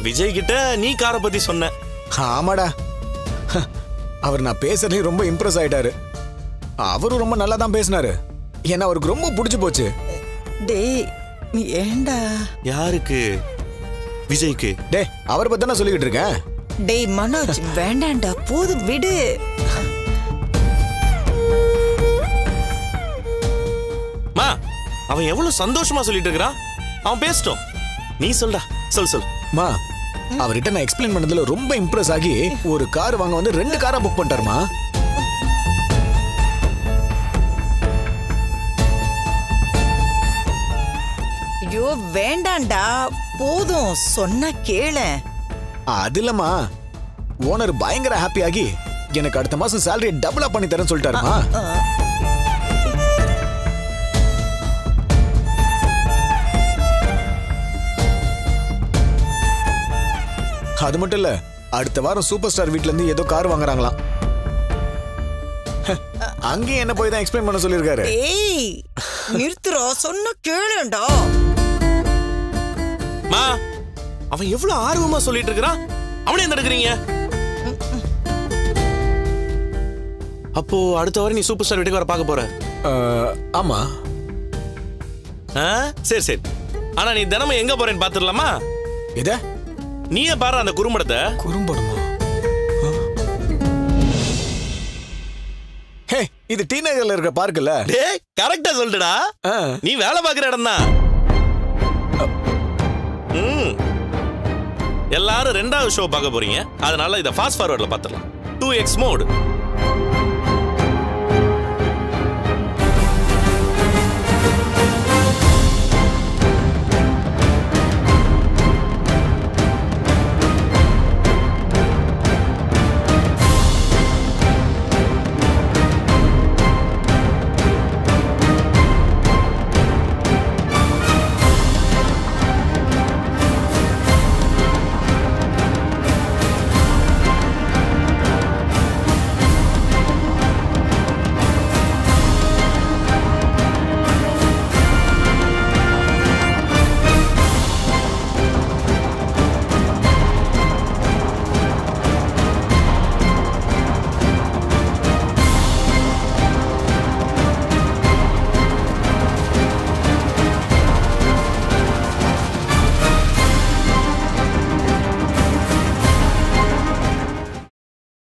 விஜய் கிட்ட நீ காரை பத்தி சொன்ன ஆமாடா அவர் நான் பேசுறதுலயும் ரொம்ப இம்ப்ரெஸ் ஆயிட்டாரு அவரும் ரொம்ப நல்லா தான் பேசினாரு ஏன்னா அவருக்கு ரொம்ப பிடிச்சு போச்சு டேய் நீ ஏண்டா யாருக்கு விஜய்க்கு டே அவரை பத்தி தானே சொல்லிக்கிட்டு இருக்கேன் டேய் மனோஜ் வேண்டாம்டா போதும் விடு மா அவன் எவ்வளவு சந்தோஷமா சொல்லிட்டு இருக்கிறான் அவன் பேசட்டும் நீ சொல்டா சொல் சொல் மா அவர்கிட்ட நான் எக்ஸ்பிளைன் பண்ணதுல ரொம்ப இம்ப்ரெஸ் ஆகி ஒரு கார் வாங்க வந்து ரெண்டு காரா புக் பண்ணிட்டாருமா ஐயோ வேண்டாம்டா போதும் சொன்னா கேளு அது இல்லம்மா ஓனர் பயங்கர ஹாப்பி ஆகி எனக்கு அடுத்த மாசம் சேலரி டபுளா பண்ணி தரேன்னு சொல்லிட்டாருமா அது மட்டும் இல்ல அடுத்த வாரம் சூப்பர் ஸ்டார் வீட்ல இருந்து ஏதோ கார் வாங்குறாங்களாம் அங்கேயும் என்ன போய் தான் எக்ஸ்பிளைன் பண்ண சொல்லியிருக்காரு டேய் நிறுத்துறா சொன்னா கேளுடா மா அவன் எவ்வளவு ஆர்வமா சொல்லிட்டு இருக்கிறான் அவனே எந்த எடுக்கிறீங்க அப்போ அடுத்த வாரம் நீ சூப்பர் ஸ்டார் வீட்டுக்கு வர பார்க்க போற அஹ், ஆமா ஆ? சரி சரி ஆனா நீ தினமும் எங்க போறேன்னு பாத்துடலாமா இத நீயே பாரு அந்த குறும்படத்தை குறும்படமா ஹே இது டி நகர்ல இருக்க பார்க்குல்ல டேய் கரெக்டா சொல்லிட்டுடா ஆ. நீ வேலை பார்க்குற இடம் தான் ம் எல்லாரும் ரெண்டாவது ஷோ பார்க்க போறீங்க அதனால இதை ஃபாஸ்ட் ஃபார்வர்டில் பார்த்துடலாம் டூ எக்ஸ் மோடு